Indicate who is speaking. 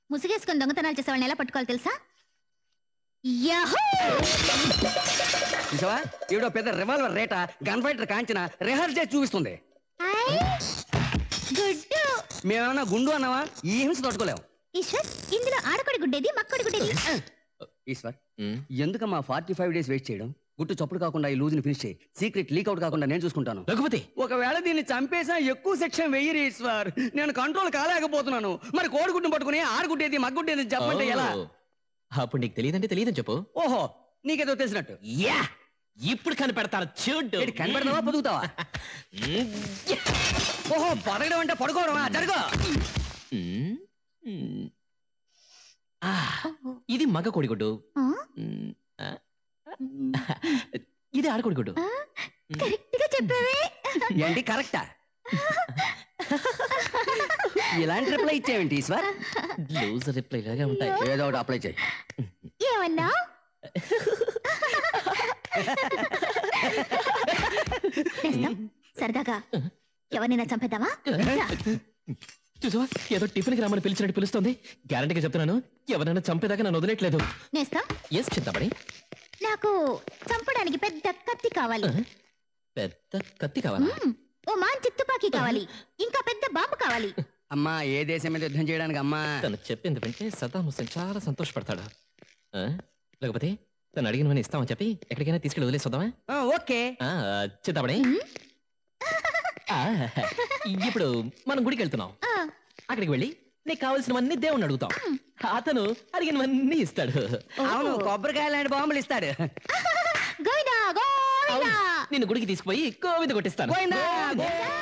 Speaker 1: ముసుగేసుకొని దొంగతనాలు చేసే వాళ్ళని ఎలా పట్టుకోవాలి తెలుసా యాహూ!
Speaker 2: చూసావా ఈవిడ పెద్ద రివాల్వర్ రేట గన్ ఫైటర్ కాంచిన రిహార్స్ చేసి చూపిస్తుంది
Speaker 1: ఐ! గుడ్డు
Speaker 2: మేమేమన్నా గుండు అన్నావా ఈ హింస తట్టుకోలేం
Speaker 1: ఈశ్వర్ ఇందులో ఆడకొడి గుడ్డేది మక్కడి గుడ్డేది
Speaker 2: ఈశ్వర్ ఎందుకమ్మా ఫార్టీ ఫైవ్ డేస్ వెయిట్ చేయడం గుట్టు చప్పుడు కాకుండా ఈ లూజ్ ని ఫినిష్ చేయి సీక్రెట్ లీక్ అవుట్ కాకుండా నేను చూసుకుంటాను
Speaker 3: రఘుపతి
Speaker 2: ఒకవేళ దీన్ని చంపేసా ఎక్కువ సెక్షన్ వెయ్యి ఈశ్వర్ నేను కంట్రోల్ కాలేకపోతున్నాను మరి కోడిగుడ్డును పట్టుకుని ఆడగుడ్డేది మగ్గుడ్డేది చెప్పంటే ఎలా
Speaker 3: ఓ. అప్పుడు నీకు తెలియదంటే తెలియదని చెప్పు
Speaker 2: ఓహో నీకేదో తెలిసినట్టు
Speaker 3: యా ఇప్పుడు కనిపెడతాను చూడు
Speaker 2: ఏంటి కనబడతావా పొదుగుతావా
Speaker 3: మ్మ్. యా.
Speaker 2: ఓహో పడగడం అంటే పడుకోవడమా జరుగు
Speaker 3: మ్మ్. మ్మ్. ఆ, ఇది మగ కోడిగుడ్డు
Speaker 1: ఆ?
Speaker 3: మ్మ్. ఆ. ఇది ఆడకోడిగుడ్డు
Speaker 1: ఆ, కరెక్ట్ గా చెప్పావే
Speaker 2: ఏంటి కరెక్టా ఇలాంటి రిప్లై ఇచ్చేవేంటి ఈశ్వర్
Speaker 3: లూజ్ రిప్లై ఇలాగే ఉంటాయి
Speaker 2: ఏదో ఒకటి అప్లై చేయి
Speaker 1: ఏమన్నా నేస్తం, సరదాగా ఎవరినైనా చంపేద్దామా రా.
Speaker 3: చూసావా ఏదో టిఫిన్ కి రమ్మని పిలిచినట్టు పిలుస్తుంది గ్యారంటీగా చెప్తున్నాను ఎవరైనా చంపేదాకా నన్ను వదిలేట్లేదు
Speaker 1: నేస్తం
Speaker 3: ఎస్ చింతపడి
Speaker 1: నాకు చంపడానికి పెద్ద కత్తి కావాలి
Speaker 3: పెద్ద కత్తి కావాలా
Speaker 1: మ్మ్. ఓ మంచి తుపాకీ కావాలి ఇంకా పెద్ద బాంబు కావాలి
Speaker 2: అమ్మా ఏ దేశం మీద యుద్ధం చేయడానికి అమ్మా
Speaker 3: తను చెప్పింది వింటే సద్దాం హుస్సేన్ చాలా సంతోషపడతాడు ఆ? లేకపోతే తను అడిగినవని ఇస్తామని చెప్పి ఎక్కడికైనా తీసుకెళ్ళి వదిలేసొద్దామా
Speaker 2: ఆ, ఓకే
Speaker 3: ఆ, చింతపడి
Speaker 1: మ్మ్.
Speaker 3: ఆ, ఇప్పుడు మనం గుడికి వెళ్తున్నాం
Speaker 1: ఆ,
Speaker 3: అక్కడికి వెళ్ళి నీకు కావాల్సినవన్నీ దేవుణ్ణి అడుగుతాం అతను అడిగినవన్నీ ఇస్తాడు
Speaker 2: అవును కొబ్బరికాయ లాంటి బాంబులు ఇస్తాడు
Speaker 1: గోవిందా గోవిందా
Speaker 3: నిన్ను గుడికి తీసుకుపోయి కోవిద కొట్టిస్తాను
Speaker 2: గోవిందా,
Speaker 1: గోవిందా.